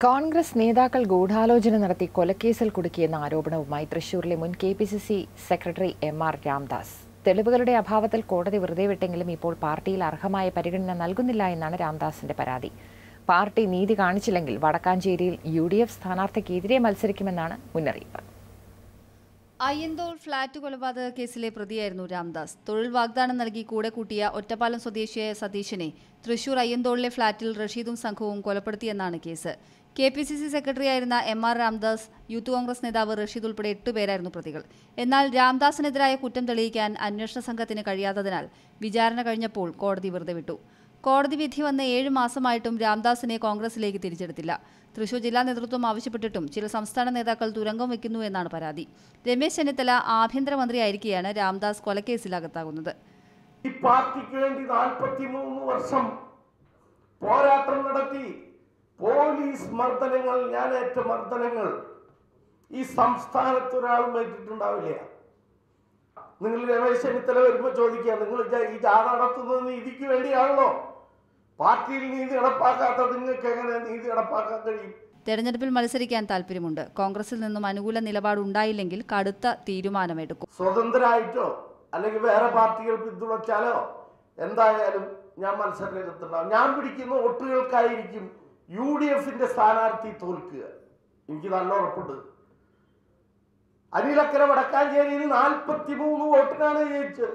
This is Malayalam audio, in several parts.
കോൺഗ്രസ് നേതാക്കൾ ഗൂഢാലോചന നടത്തി കൊലക്കേസിൽ കുടുക്കിയെന്ന ആരോപണവുമായി തൃശൂരിലെ മുൻ K P C C secretary M R Ramdas തെളിവുകളുടെ അഭാവത്തിൽ കോടതി വെറുതെ വിട്ടെങ്കിലും ഇപ്പോൾ പാർട്ടിയിൽ അർഹമായ പരിഗണന നൽകുന്നില്ല എന്നാണ് രാംദാസിന്റെ പരാതി പാർട്ടി നീതി കാണിച്ചില്ലെങ്കിൽ വടക്കാഞ്ചേരിയിൽ യു ഡി എഫ് സ്ഥാനാർത്ഥിക്കെതിരെ മത്സരിക്കുമെന്നാണ് മുന്നറിയിപ്പ് അയ്യന്തോൾ ഫ്ളാറ്റ് കൊലപാതക കേസിലെ പ്രതിയായിരുന്നു രാംദാസ് തൊഴിൽ വാഗ്ദാനം നൽകി കൂടെ കൂട്ടിയ ഒറ്റപ്പാലം സ്വദേശിയായ സതീശനെ തൃശൂർ അയ്യന്തോളിലെ ഫ്ളാറ്റിൽ റഷീദും സംഘവും കൊലപ്പെടുത്തിയെന്നാണ് case K P C C സെക്രട്ടറിയായിരുന്ന M R Ramdas Youth Congress നേതാവ് റഷീദ് ഉൾപ്പെടെ എട്ടുപേരായിരുന്നു പ്രതികൾ എന്നാൽ രാംദാസിനെതിരായ കുറ്റം തെളിയിക്കാൻ അന്വേഷണ സംഘത്തിന് കഴിയാത്തതിനാൽ വിചാരണ കഴിഞ്ഞപ്പോൾ കോടതി വെറുതെ വിട്ടു കോടതി വിധി വന്ന് ഏഴ് മാസമായിട്ടും രാംദാസിനെ കോൺഗ്രസിലേക്ക് തിരിച്ചെടുത്തില്ല തൃശൂർ ജില്ലാ നേതൃത്വം ആവശ്യപ്പെട്ടിട്ടും ചില സംസ്ഥാന നേതാക്കൾ തുരങ്കം വയ്ക്കുന്നു എന്നാണ് പരാതി രമേശ് ചെന്നിത്തല ആഭ്യന്തരമന്ത്രിയായിരിക്കെയാണ് രാംദാസ് കൊലക്കേസിൽ അകത്താകുന്നത് ഈ പാർട്ടിക്ക് വേണ്ടി നാൽപ്പത്തി മൂന്ന് വർഷം പോരാട്ടം നടത്തി പോലീസ് മർദ്ദനങ്ങൾ ഞാനേറ്റ മർദ്ദനങ്ങൾ ഈ സംസ്ഥാനത്ത് ഒരാളും ഏറ്റിട്ടുണ്ടാവില്ല നിങ്ങൾ രമേശ് ചെന്നിത്തല വരുമ്പോൾ ചോദിക്കുക നിങ്ങൾ ജ- ഈ ജാഥ നടത്തുന്നത് നീതിക്ക് വേണ്ടിയാണല്ലോ പാർട്ടിയിൽ നീതി നടപ്പാക്കാത്ത നിങ്ങൾക്ക് എങ്ങനെ നീതി നടപ്പാക്കാൻ കഴിയും തെരഞ്ഞെടുപ്പിൽ മത്സരിക്കാൻ താൽപ്പര്യമുണ്ട് കോൺഗ്രസിൽ നിന്നും അനുകൂല നിലപാടുണ്ടായില്ലെങ്കിൽ കടുത്ത തീരുമാനമെടുക്കും സ്വതന്ത്രരായിട്ടോ അല്ലെങ്കിൽ വേറെ പാർട്ടികൾ പിന്തുണച്ചാലോ എന്തായാലും ഞാൻ മത്സര രംഗത്തുണ്ടാവും ഞാൻ പിടിക്കുന്ന വോട്ടുകൾക്കായിരിക്കും യു ഡി എഫിന്റെ സ്ഥാനാർത്ഥി തോൽക്കുക എനിക്ക് നല്ല ഉറപ്പുണ്ട് അനിലക്കര വടക്കാഞ്ചേരിയിൽ നാൽപ്പത്തി മൂന്ന് വോട്ടിനാണ് ജയിച്ചത്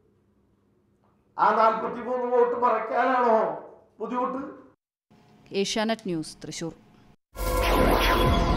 ആ നാൽപ്പത്തി മൂന്ന് വോട്ട് മറയ്ക്കാനാണോ ബുദ്ധിമുട്ട് ഏഷ്യാനെറ്റ് ന്യൂസ് തൃശൂർ